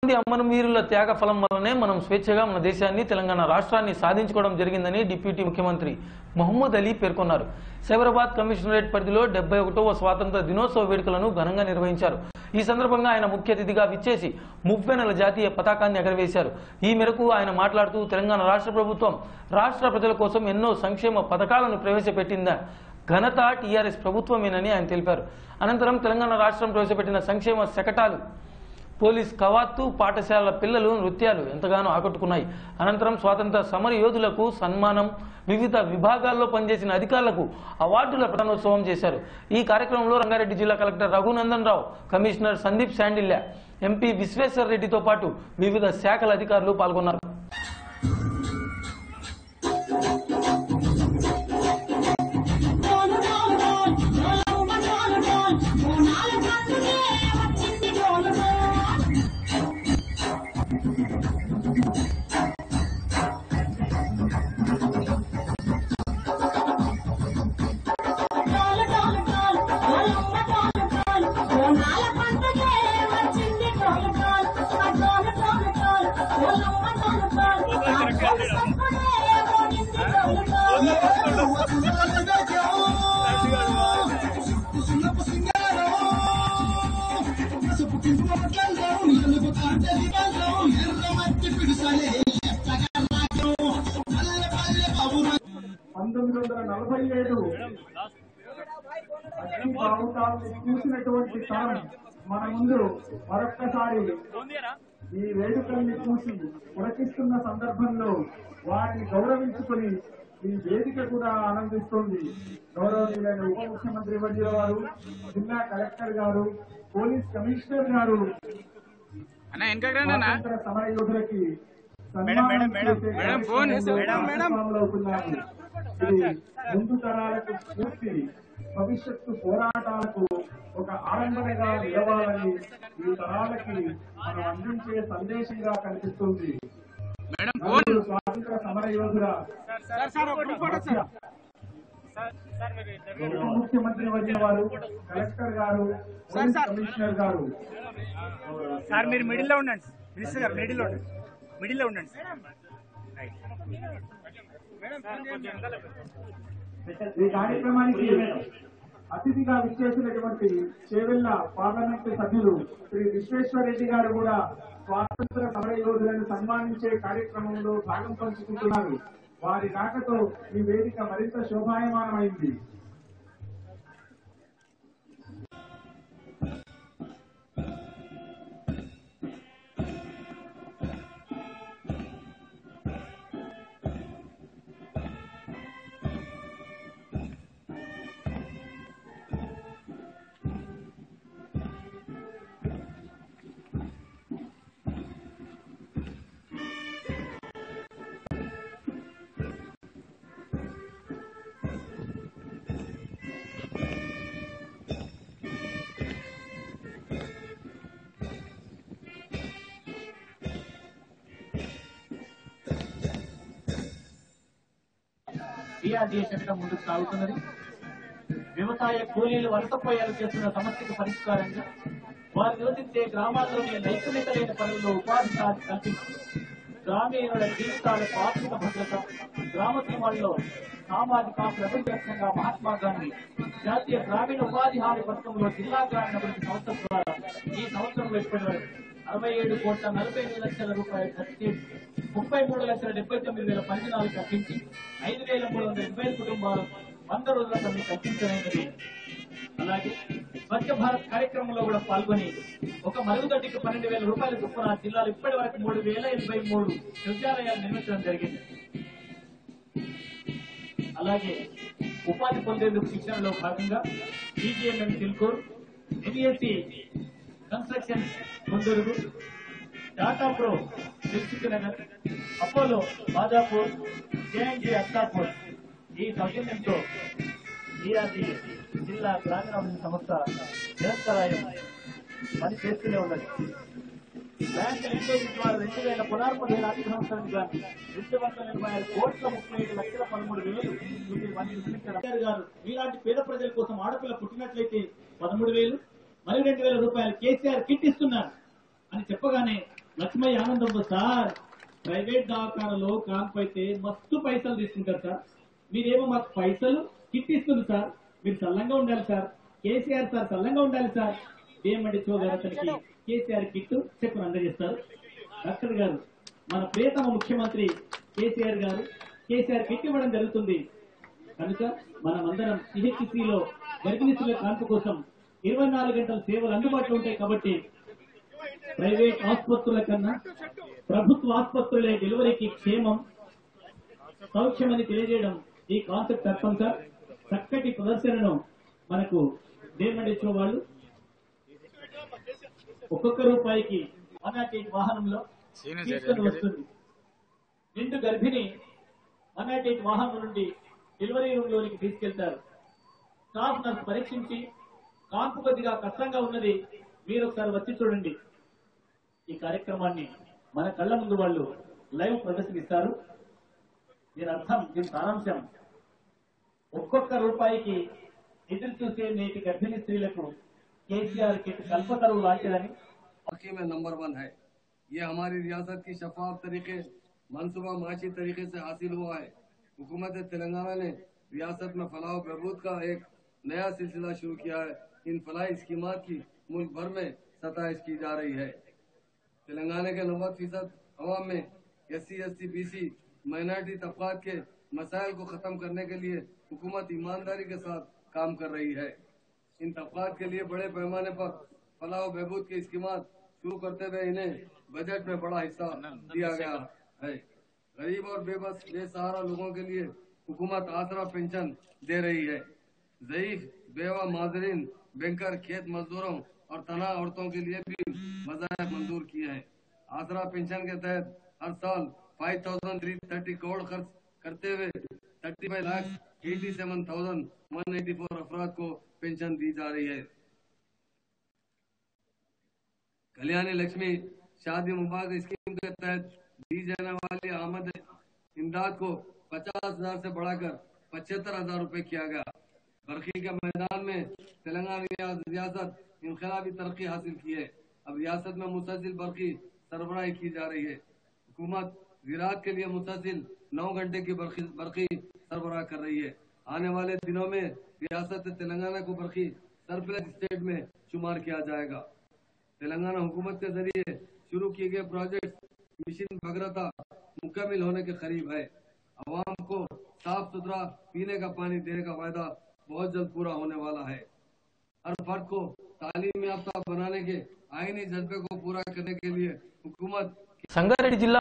మంది అమరవీరుల త్యాగ ఫలం వల్లనే మనం స్వేచ్ఛగా మన దేశాన్ని తెలంగాణ రాష్ట్రాన్ని సాధించుకోవడం జరిగిందని డిప్యూటీ ముఖ్యమంత్రి మహమ్మద్ అలీ పేర్కొన్నారు సైబరాబాద్ కమిషనరేట్ పరిధిలో డెబ్బై ఒకటవ స్వాతంత్ర దినోత్సవ వేడుకలను ఘనంగా నిర్వహించారు ఈ సందర్భంగా ఆయన ముఖ్య అతిథిగా విచ్చేసి మువ్వెనల జాతీయ పతాకాన్ని ఎగరవేశారు ఈ మేరకు ఆయన మాట్లాడుతూ తెలంగాణ రాష్ట్ర ప్రభుత్వం రాష్ట్ర ప్రజల కోసం ఎన్నో సంక్షేమ పథకాలను ప్రవేశపెట్టిందా ఘనత టీఆర్ఎస్ ప్రభుత్వమేనని ఆయన తెలిపారు అనంతరం తెలంగాణ రాష్ట్రం ప్రవేశపెట్టిన సంక్షేమ శకటాలు పోలీస్ కవాత్తు పాఠశాలల పిల్లలు నృత్యాలు ఎంతగానో ఆకట్టుకున్నాయి అనంతరం స్వాతంత్ర సమర యోధులకు సన్మానం వివిధ విభాగాల్లో పనిచేసిన అధికారులకు అవార్డుల ప్రధానోత్సవం చేశారు ఈ కార్యక్రమంలో రంగారెడ్డి జిల్లా collector Raghunandan Rao commissioner Sandeep Sandilya MP Vishweshwar రెడ్డితో పాటు వివిధ శాఖల అధికారులు పాల్గొన్నారు పంతొమ్మిది వందల నలభై ఏడు అగ్ని బావుటాలను చూసినటువంటి తరం మన ముందు మరొక్కసారి ఈ వేడుకల్ని చూసి పులకిస్తున్న సందర్భంలో వారిని గౌరవించుకొని ఈ వేదిక కూడా ఆనందిస్తుంది గౌరవనీయులైన ఉప ముఖ్యమంత్రి వర్యుల వారు జిల్లా కలెక్టర్ గారు పోలీస్ కమిషనర్ గారు స్వాతంత్ర సమర యోధులకి సన్మానం చేసే కార్యక్రమంలో అవుతున్నారు. ఇది ముందు తరాలకు స్ఫూర్తి భవిష్యత్తు పోరాటాలకు ఒక ఆరంభనగా నిలవాలని ఈ తరాలకి మనం అందించే సందేశంగా కనిపిస్తుంది నలుగురు స్వాతంత్ర సమర యోధుల మధ్య ఉప ముఖ్యమంత్రి వర్యుల వారు కలెక్టర్ గారు పోలీస్ కమిషనర్ గారు సార్ మీరు మిడిల్ లో ఉండండి మినిస్టర్ గారు మిడిల్ లో ఉండండి మిడిల్ లో ఉండండి ఈ కార్యక్రమానికి అతిథిగా విచ్చేసినటువంటి చేవెళ్ల పార్లమెంటు సభ్యులు శ్రీ విశ్వేశ్వర రెడ్డి గారు కూడా స్వాతంత్ర సమర యోధులను సన్మానించే కార్యక్రమంలో భాగం పంచుకుంటున్నారు వారి రాకతో ఈ వేదిక మరింత శోభాయమానమైంది డిఆర్డీఏ శకటం ముందుకు సాగుతున్నది వ్యవసాయ కూలీలు వలసపోయాలు చేస్తున్న సమస్యకు పరిష్కారంగా వారు నివసించే గ్రామాల్లోని నైపుణ్యత లేని పనుల్లో ఉపాధి సాధి కల్పించి గ్రామీణుల జీవితాలకు ఆర్థిక భద్రత గ్రామ సీమల్లో సామాజిక ప్రపంచవ్యాప్తంగా మహాత్మా గాంధీ జాతీయ గ్రామీణ ఉపాధి హామీ పథకంలో జిల్లా గ్రామీణ అభివృద్ధి సంస్థ ద్వారా ఈ సంవత్సరంలో ఇప్పటి వరకు అరవై ఏడు కోట్ల నలభై ఎనిమిది లక్షల రూపాయలు ఖర్చు చేసి ముప్పై మూడు లక్షల డెబ్బై తొమ్మిది వేల పంజనాలు కల్పించి ఐదు వేల మూడు వందల ఎనభై ఐదు కుటుంబాలకు వంద రోజుల పని కల్పించలేనిది అలాగే స్వచ్ఛ భారత్ కార్యక్రమంలో కూడా పాల్గొని ఒక మరుగుదొడ్డికి పన్నెండు వేల రూపాయల చొప్పున జిల్లాలో ఇప్పటి వరకు మూడు వేల ఎనభై మూడు శౌచాలయాలు నిర్మించడం జరిగింది అలాగే ఉపాధి పొందేందుకు శిక్షణలో భాగంగా బీజీఎంఎం సిల్కూర్ ఎన్ఈఎస్సి కన్స్ట్రక్షన్ కొందరుగు టాటా ప్రో దిల్సుఖ్ నగర్ అపోలో బాదాపూర్ జేఎన్జీ అత్తాపూర్ ఈ సౌజన్యంతో ఈఆర్డి జిల్లా గ్రామీణాభివృద్ధి సంస్థ నిరంతరాయం పని చేస్తూనే ఉన్నది బ్యాంక్ లింకేజ్ ద్వారా రెండు వేల పదహారు పదిహేను ఆర్థిక సంవత్సరానికి గాను రెండు వందల ఎనభై ఆరు కోట్ల ముప్పై ఐదు లక్షల పదమూడు వేలు వీటిని వాటిని నిర్మించారు. కేసీఆర్ గారు మీలాంటి పేద ప్రజల కోసం ఆడపిల్ల పుట్టినట్లయితే పదమూడు వేలు మరియు రెండు వేల రూపాయలు కేసీఆర్ కిట్ ఇస్తున్నారు అని చెప్పగానే లక్ష్మయ్య ఆనందం సార్ ప్రైవేట్ దవాఖానలో కాన్పు అయితే మస్తు పైసలు తీసుకుంటారు సార్ మీరేమో మాకు పైసలు కిట్ ఇస్తుంది సార్ మీరు చల్లంగా ఉండాలి సార్ కేసీఆర్ సార్ చల్లంగా ఉండాలి సార్ ఏమండి చూడాలి అతనికి కేసీఆర్ కిట్ చెప్పును అందజేస్తారు డాక్టర్ గారు మన ప్రియతమ ముఖ్యమంత్రి కేసీఆర్ గారు కేసీఆర్ కిట్ ఇవ్వడం జరుగుతుంది కనుక మనమందరం సిహెచ్సిలో గర్భిణీ స్త్రీల కాన్పు కోసం ఇరవై నాలుగు గంటల సేవలు అందుబాటులో ఉంటాయి కాబట్టి ప్రైవేట్ ఆసుపత్రుల కన్నా ప్రభుత్వ ఆసుపత్రులే డెలివరీకి క్షేమం సౌఖ్యమని తెలియజేయడం ఈ కాన్సెప్ట్ అర్థం సార్ చక్కటి ప్రదర్శనను మనకు దేవనడిచ్చే వాళ్ళు ఒక్కొక్క రూపాయికి వన్ నాట్ ఎయిట్ వాహనంలో తీసుకొని వస్తుంది నిండు గర్భిణి వన్ నాట్ ఎయిట్ వాహనం నుండి డెలివరీ రూమ్ లోనికి తీసుకెళ్తారు స్టాఫ్ నర్స్ పరీక్షించి కాన్పు కొద్దిగా కష్టంగా ఉన్నది మీరు ఒకసారి వచ్చి చూడండి ఈ కార్యక్రమాన్ని మన కళ్ళ ముందు వాళ్ళు లైవ్ ప్రదర్శనిస్తారు దీని అర్థం దీని సారాంశం ఒక్కొక్క రూపాయికి ఎదురు చూసే నేటి గర్భిణీ స్త్రీలకు కేసీఆర్ కిట్ కల్పతరువు లాంటిదని वाकई में नंबर वन है ये हमारी रियासत की शफाफ तरीके मनसूबा माशी तरीके से हासिल हुआ है हुकूमत तेलंगाना ने रियासत में फलाह बहबूद का एक नया सिलसिला शुरू किया है इन फलाही स्कीमात की मुल्क भर में सताइश की जा रही है तेलंगाना के नब्बे फीसद अवाम में S C S T B C minority तबकात के मसाइल को खत्म करने के लिए हुकूमत ईमानदारी के साथ काम कर रही है इन तबकात के लिए बड़े पैमाने पर फलाह व बहबूद की स्कीमात शुरू करते हुए इन्हें बजट में बड़ा हिस्सा दिया गया है गरीब और बेबस बेसहारा लोगों के लिए हुकूमत आसरा पेंशन दे रही है जयीफ बेवा माजरीन बैंकर खेत मजदूरों और तना औरतों के लिए भी मजाक मंजूर किए हैं आसरा पेंशन के तहत हर साल five thousand three thirty crore खर्च करते हुए thirty five lakh eighty seven thousand one eighty four अफराद को पेंशन दी जा रही है कल्याणी लक्ष्मी शादी मुबारक स्कीम के तहत दी जाने वाली आमद इमदाद को पचास हजार से बढ़ाकर पचहत्तर हजार रूपए किया गया बरखी के मैदान में तेलंगाना रिया- रियासत इनकलाबी तरक्की हासिल की है अब रियासत में मुसलसिल बरखी सरबराही की जा रही है हुकूमत ज़रात के लिए मुसलसिल नौ घंटे की बरखी बरखी सरबराह कर रही है आने वाले दिनों में रियासत तेलंगाना को बरखी सरप्लस स्टेट में शुमार किया जाएगा तेलंगाना हुकूमत के जरिए शुरू किए गए प्रोजेक्ट मिशन भगरता मुकम्मल होने के करीब है आवाम को साफ सुथरा पीने का पानी देने का वायदा बहुत जल्द पूरा होने वाला है हर फर्द को तालीम याफ्ता बनाने के आईनी जज्बे को पूरा करने के लिए हुकूमत సంగారెడ్డి జిల్లా